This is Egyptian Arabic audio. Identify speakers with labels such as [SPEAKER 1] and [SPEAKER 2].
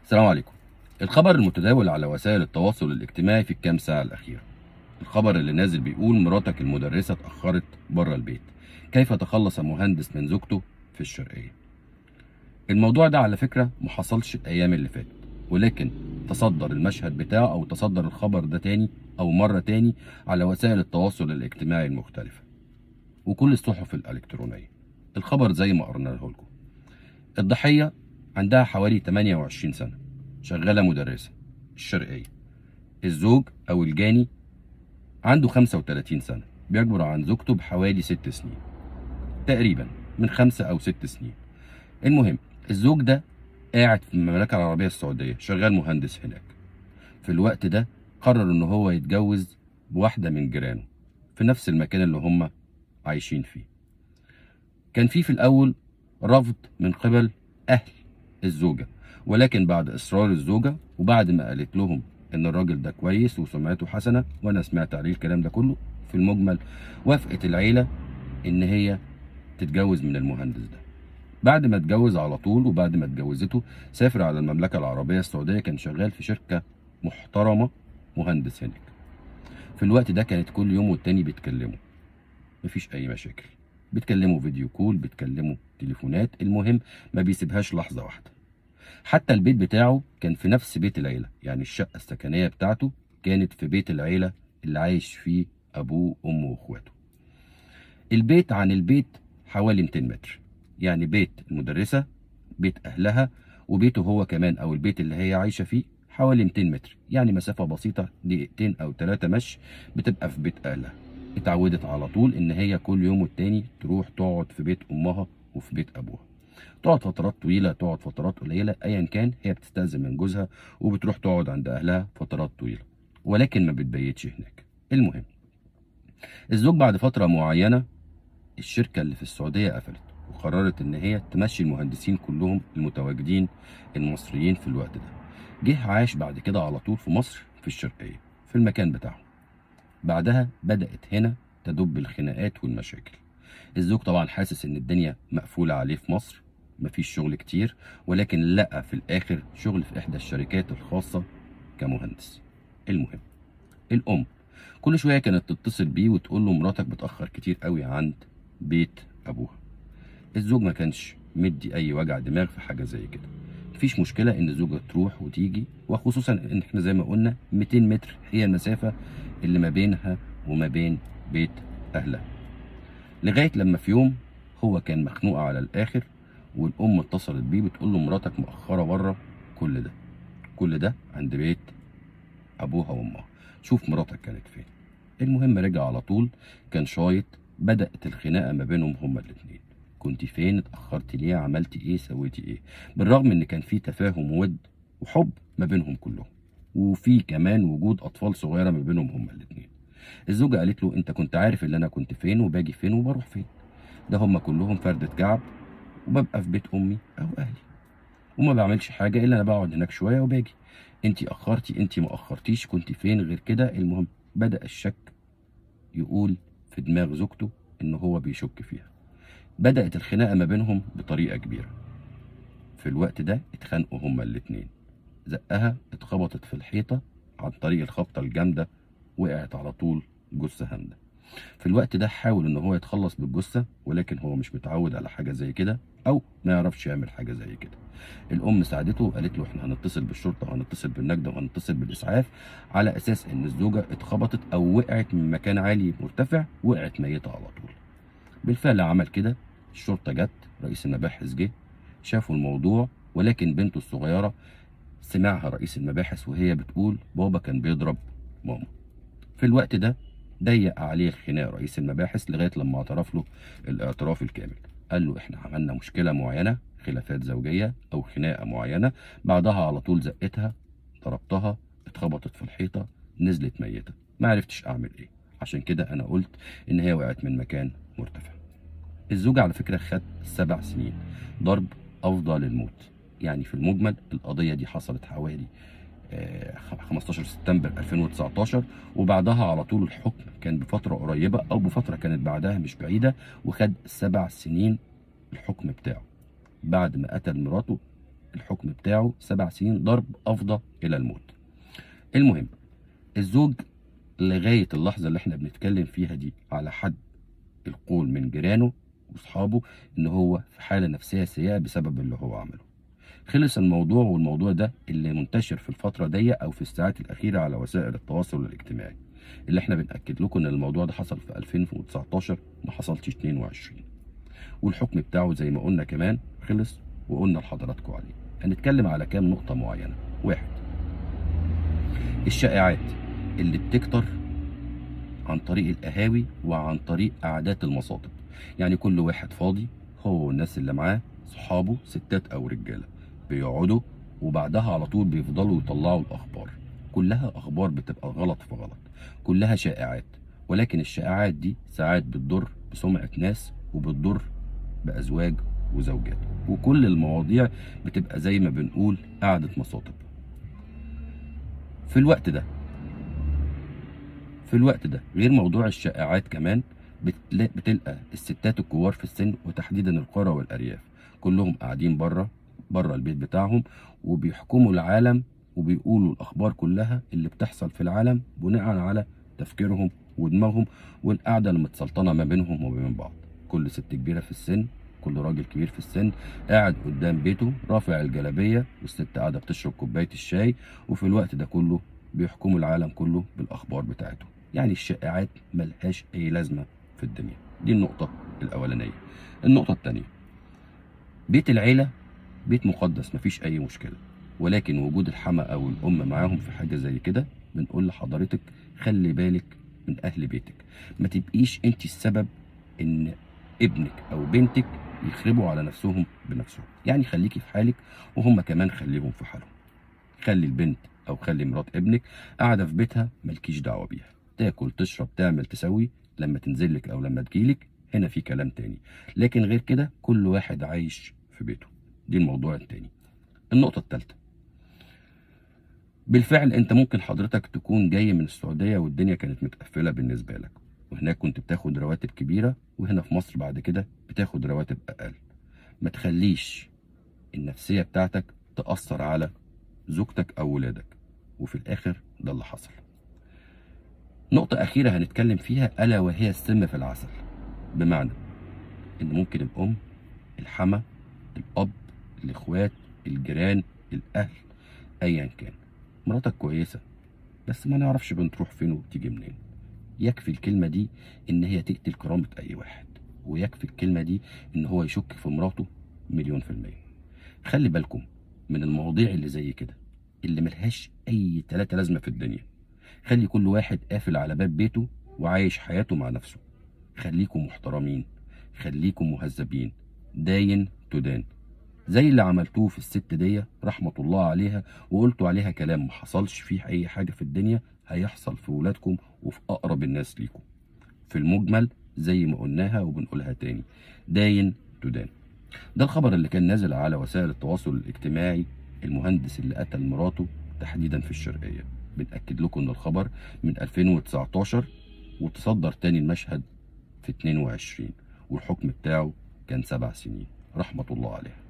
[SPEAKER 1] السلام عليكم الخبر المتداول على وسائل التواصل الاجتماعي في الكام ساعة الأخيرة الخبر اللي نازل بيقول مراتك المدرسة اتأخرت بره البيت كيف تخلص مهندس من زوجته في الشرقية الموضوع ده على فكرة ما حصلش الأيام اللي فاتت ولكن تصدر المشهد بتاعه أو تصدر الخبر ده تاني أو مرة تاني على وسائل التواصل الاجتماعي المختلفة وكل الصحف الإلكترونية الخبر زي ما قرناه لكم الضحية عندها حوالي 28 سنة شغالة مدرسة الشرقية الزوج أو الجاني عنده 35 سنة بيكبر عن زوجته بحوالي 6 سنين تقريبا من 5 أو 6 سنين المهم الزوج ده قاعد في المملكة العربية السعودية شغال مهندس هناك في الوقت ده قرر ان هو يتجوز بواحدة من جيرانه في نفس المكان اللي هم عايشين فيه كان في في الأول رفض من قبل أهل الزوجة ولكن بعد إصرار الزوجة وبعد ما قالت لهم إن الراجل ده كويس وسمعته حسنة وأنا سمعت عليه الكلام ده كله في المجمل وافقت العيلة إن هي تتجوز من المهندس ده بعد ما اتجوز على طول وبعد ما اتجوزته سافر على المملكة العربية السعودية كان شغال في شركة محترمة مهندس هناك في الوقت ده كانت كل يوم والتاني بيتكلموا مفيش أي مشاكل بيتكلموا فيديو كول بيتكلموا تليفونات المهم ما بيسيبهاش لحظة واحدة حتى البيت بتاعه كان في نفس بيت العيلة يعني الشقة السكنية بتاعته كانت في بيت العيلة اللي عايش فيه أبوه وأمه وأخواته البيت عن البيت حوالي 200 متر يعني بيت المدرسة بيت أهلها وبيته هو كمان أو البيت اللي هي عايشة فيه حوالي 200 متر يعني مسافة بسيطة دقيقتين أو ثلاثة مشي بتبقى في بيت أهلها اتعودت على طول إن هي كل يوم والتاني تروح تقعد في بيت أمها وفي بيت أبوها تقعد فترات طويلة تقعد فترات قليلة أيا كان هي بتستأذن من جوزها وبتروح تقعد عند أهلها فترات طويلة ولكن ما بتبيتش هناك المهم الزوج بعد فترة معينة الشركة اللي في السعودية قفلت وقررت إن هي تمشي المهندسين كلهم المتواجدين المصريين في الوقت ده جه عاش بعد كده على طول في مصر في الشرقية في المكان بتاعه بعدها بدأت هنا تدب الخناقات والمشاكل الزوج طبعا حاسس ان الدنيا مقفولة عليه في مصر مفيش شغل كتير ولكن لقى في الاخر شغل في احدى الشركات الخاصة كمهندس المهم الام كل شوية كانت تتصل بيه وتقول له مراتك بتأخر كتير قوي عند بيت ابوها الزوج ما كانش مدي اي وجع دماغ في حاجة زي كده مفيش مشكلة ان الزوجة تروح وتيجي وخصوصا ان احنا زي ما قلنا 200 متر هي المسافة اللي ما بينها وما بين بيت اهلها لغايه لما في يوم هو كان مخنوق على الاخر والام اتصلت بيه بتقول له مراتك مأخره بره كل ده كل ده عند بيت ابوها وامها شوف مراتك كانت فين المهم رجع على طول كان شايط بدأت الخناقه ما بينهم هما الاتنين كنت فين اتأخرت ليه عملتي ايه سويتي ايه بالرغم ان كان في تفاهم وود وحب ما بينهم كلهم وفي كمان وجود اطفال صغيره ما بينهم هما الاتنين الزوجة قالت له انت كنت عارف ان انا كنت فين وباجي فين وبروح فين ده هم كلهم فردة كعب وببقى في بيت امي او اهلي وما بعملش حاجة الا انا بقعد هناك شوية وباجي انت اخرتي انت ما اخرتيش كنت فين غير كده المهم بدأ الشك يقول في دماغ زوجته ان هو بيشك فيها بدأت الخناقة ما بينهم بطريقة كبيرة في الوقت ده اتخانقوا هما الاتنين زقها اتخبطت في الحيطة عن طريق الخبطة الجامدة وقعت على طول جثة هامدة في الوقت ده حاول ان هو يتخلص بالجثة ولكن هو مش متعود على حاجة زي كده او ما يعرفش يعمل حاجة زي كده الام ساعدته وقالت له احنا هنتصل بالشرطة وهنتصل بالنجدة وهنتصل بالاسعاف على اساس ان الزوجة اتخبطت او وقعت من مكان عالي مرتفع وقعت ميتة على طول بالفعل عمل كده الشرطة جت رئيس المباحث جه شافوا الموضوع ولكن بنته الصغيرة سمعها رئيس المباحث وهي بتقول بابا كان بيضرب ماما في الوقت ده ضيق عليه الخناق رئيس المباحث لغايه لما اعترف له الاعتراف الكامل قال له احنا عملنا مشكله معينه خلافات زوجيه او خناقه معينه بعدها على طول زقتها ضربتها اتخبطت في الحيطه نزلت ميته ما عرفتش اعمل ايه عشان كده انا قلت ان هي وقعت من مكان مرتفع الزوج على فكره خد سبع سنين ضرب افضل للموت يعني في المجمل القضيه دي حصلت حوالي 15 سبتمبر 2019 وبعدها على طول الحكم كان بفترة قريبة أو بفترة كانت بعدها مش بعيدة وخد سبع سنين الحكم بتاعه بعد ما قتل مراته الحكم بتاعه سبع سنين ضرب افضى الى الموت المهم الزوج لغايه اللحظه اللي احنا بنتكلم فيها دي على حد القول من جيرانه واصحابه ان هو في حاله نفسيه سيئه بسبب اللي هو عمله خلص الموضوع والموضوع ده اللي منتشر في الفتره دي او في الساعات الاخيره على وسائل التواصل الاجتماعي اللي احنا بنأكد لكم ان الموضوع ده حصل في 2019 ما حصلش 22 والحكم بتاعه زي ما قلنا كمان خلص وقلنا لحضراتكم عليه هنتكلم على كام نقطة معينة واحد الشائعات اللي بتكتر عن طريق القهاوي وعن طريق قعدات المصاطب يعني كل واحد فاضي هو والناس اللي معاه صحابه ستات او رجاله بيقعدوا وبعدها على طول بيفضلوا يطلعوا الاخبار كلها اخبار بتبقى غلط في غلط كلها شائعات ولكن الشائعات دي ساعات بتضر بسمعه ناس وبتضر بازواج وزوجات وكل المواضيع بتبقى زي ما بنقول قعده مصاطب في الوقت ده في الوقت ده غير موضوع الشائعات كمان بتلا- بتلقى الستات الكبار في السن وتحديدا القرى والارياف كلهم قاعدين بره بره البيت بتاعهم وبيحكموا العالم وبيقولوا الاخبار كلها اللي بتحصل في العالم بناء على تفكيرهم ودماغهم والقعده المتسلطنه ما بينهم وما بين بعض كل ست كبيره في السن كل راجل كبير في السن قاعد قدام بيته رافع الجلابيه والست قاعده بتشرب كوبايه الشاي وفي الوقت ده كله بيحكموا العالم كله بالاخبار بتاعته يعني الشائعات ملهاش اي لازمه في الدنيا دي النقطه الاولانيه النقطه الثانيه بيت العيله بيت مقدس مفيش اي مشكله ولكن وجود الحما او الام معاهم في حاجه زي كده بنقول لحضرتك خلي بالك من اهل بيتك ما تبقيش انت السبب ان ابنك او بنتك يخربوا على نفسهم بنفسهم يعني خليكي في حالك وهم كمان خليهم في حالهم خلي البنت او خلي مرات ابنك قاعده في بيتها مالكيش دعوه بيها تاكل تشرب تعمل تسوي لما تنزلك او لما تجيلك هنا في كلام تاني لكن غير كده كل واحد عايش في بيته دي الموضوع التاني النقطه الثالثه بالفعل انت ممكن حضرتك تكون جاي من السعوديه والدنيا كانت متقفله بالنسبه لك وهناك كنت بتاخد رواتب كبيره وهنا في مصر بعد كده بتاخد رواتب اقل ما تخليش النفسيه بتاعتك تاثر على زوجتك او ولادك وفي الاخر ده اللي حصل نقطة أخيرة هنتكلم فيها ألا وهي السم في العسل بمعنى إن ممكن الأم الحما الأب الإخوات الجيران الأهل أيا كان مراتك كويسة بس ما نعرفش بنتروح فين وبتيجي منين يكفي الكلمة دي إن هي تقتل كرامة أي واحد ويكفي الكلمة دي إن هو يشك في مراته مليون في المية خلي بالكم من المواضيع اللي زي كده اللي ملهاش أي تلاتة لازمة في الدنيا خلي كل واحد قافل على باب بيته وعايش حياته مع نفسه خليكم محترمين خليكم مهذبين داين تدان زي اللي عملتوه في الست دي رحمة الله عليها وقلتوا عليها كلام ما حصلش فيه أي حاجة في الدنيا هيحصل في ولادكم وفي أقرب الناس ليكم في المجمل زي ما قلناها وبنقولها تاني داين تدان ده الخبر اللي كان نازل على وسائل التواصل الاجتماعي المهندس اللي قتل مراته تحديدا في الشرقية بنأكد لكم ان الخبر من 2019 وتصدر تاني المشهد في 22 والحكم بتاعه كان سبع سنين رحمة الله عليه